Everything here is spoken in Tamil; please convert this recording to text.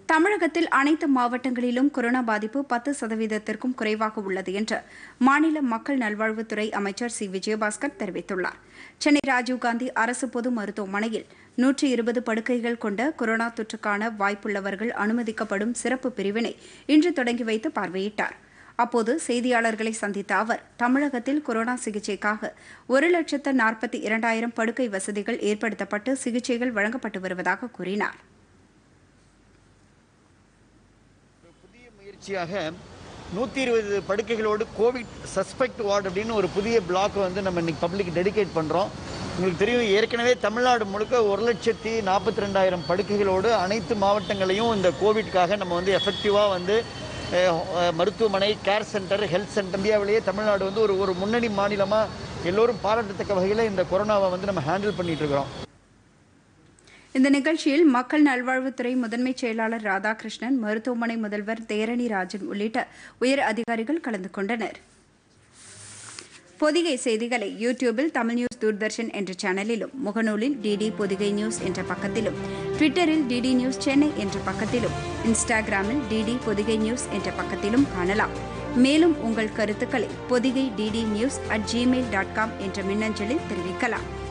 தமிழகத்தில் அனைத்து மாவட்டங்களிலும் கொரோனா பாதிப்பு பத்து சதவீதத்திற்கும் குறைவாக உள்ளது என்று மாநில மக்கள் நல்வாழ்வுத்துறை அமைச்சர் சி விஜயபாஸ்கர் தெரிவித்துள்ளார் சென்னை ராஜீவ்காந்தி அரசு பொது மருத்துவமனையில் நூற்றி இருபது படுக்கைகள் கொண்ட கொரோனா தொற்றுக்கான வாய்ப்புள்ளவர்கள் அனுமதிக்கப்படும் சிறப்பு பிரிவினை இன்று தொடங்கி வைத்து பார்வையிட்டார் அப்போது செய்தியாளர்களை சந்தித்த அவர் தமிழகத்தில் கொரோனா சிகிச்சைக்காக ஒரு லட்சத்து நாற்பத்தி இரண்டாயிரம் படுக்கை வசதிகள் ஏற்படுத்தப்பட்டு சிகிச்சைகள் வழங்கப்பட்டு வருவதாக கூறினார் புதிய முயற்சியாக நூற்றி இருபது படுக்கைகளோடு கோவிட் சஸ்பெக்ட் வார்டு அப்படின்னு ஒரு புதிய பிளாக் வந்து நம்ம இன்னைக்கு பப்ளிக் டெடிகேட் பண்ணுறோம் உங்களுக்கு தெரியும் ஏற்கனவே தமிழ்நாடு முழுக்க ஒரு லட்சத்தி நாற்பத்தி ரெண்டாயிரம் படுக்கைகளோடு அனைத்து மாவட்டங்களையும் இந்த கோவிட்காக நம்ம வந்து எஃபெக்டிவாக வந்து அஹ், அஹ், மருத்துவமனை கேர் சென்டர் ஹெல்த் சென்டர் இந்தியாவிலேயே தமிழ்நாடு வந்து ஒரு ஒரு முன்னணி மாநிலமாக எல்லோரும் பாராட்டத்தக்க வகையில் இந்த கொரோனாவை வந்து நம்ம ஹேண்டில் பண்ணிட்டு இருக்கிறோம் இந்த நிகழ்ச்சியில் மக்கள் நல்வாழ்வுத்துறை முதன்மைச் செயலாளர் ராதாகிருஷ்ணன் மருத்துவமனை முதல்வர் தேரணி ராஜன் உள்ளிட்ட உயர் அதிகாரிகள் கலந்து கொண்டனர் பொதிகை செய்திகளை யூடியூபில் தமிழ் நியூஸ் தூர்தர்ஷன் என்ற சேனலிலும் முகநூலில் டிடி பொதிகை நியூஸ் என்ற பக்கத்திலும் ட்விட்டரில் டிடி நியூஸ் சென்னை என்ற பக்கத்திலும் இன்ஸ்டாகிராமில் டிடி பொதிகை நியூஸ் என்ற பக்கத்திலும் காணலாம் மேலும் உங்கள் கருத்துக்களை Podhigai DD news at Gmail dot com என்ற மின்னஞ்சலில் தெரிவிக்கலாம்